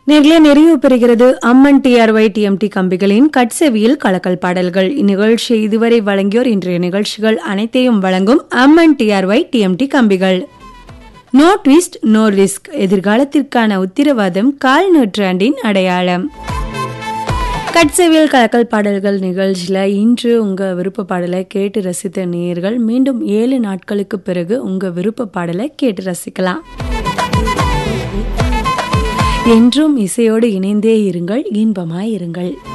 நேர்களே நிறைவு பெறுகிறது அம்மன் டிஆர்ஒய் டிஎம்டி கம்பிகளின் கட்செவியில் கலக்கல் பாடல்கள் இந்நிகழ்ச்சியை இதுவரை வழங்கியோர் இன்றைய நிகழ்ச்சிகள் அனைத்தையும் வழங்கும் அம்மன் டிஆர்ஒய் டிஎம்டி கம்பிகள் நோ ட்விஸ்ட் நோ ரிஸ்க் எதிர்காலத்திற்கான உத்திரவாதம் கால் நூற்றாண்டின் அடையாளம் கட்செவியல் கலக்கல் பாடல்கள் நிகழ்ச்சியில் இன்று உங்கள் விருப்ப பாடலை கேட்டு ரசித்த நேயர்கள் மீண்டும் ஏழு நாட்களுக்கு பிறகு உங்கள் விருப்ப பாடலை கேட்டு ரசிக்கலாம் என்றும் இசையோடு இணைந்தே இருங்கள் இன்பமாய் இருங்கள்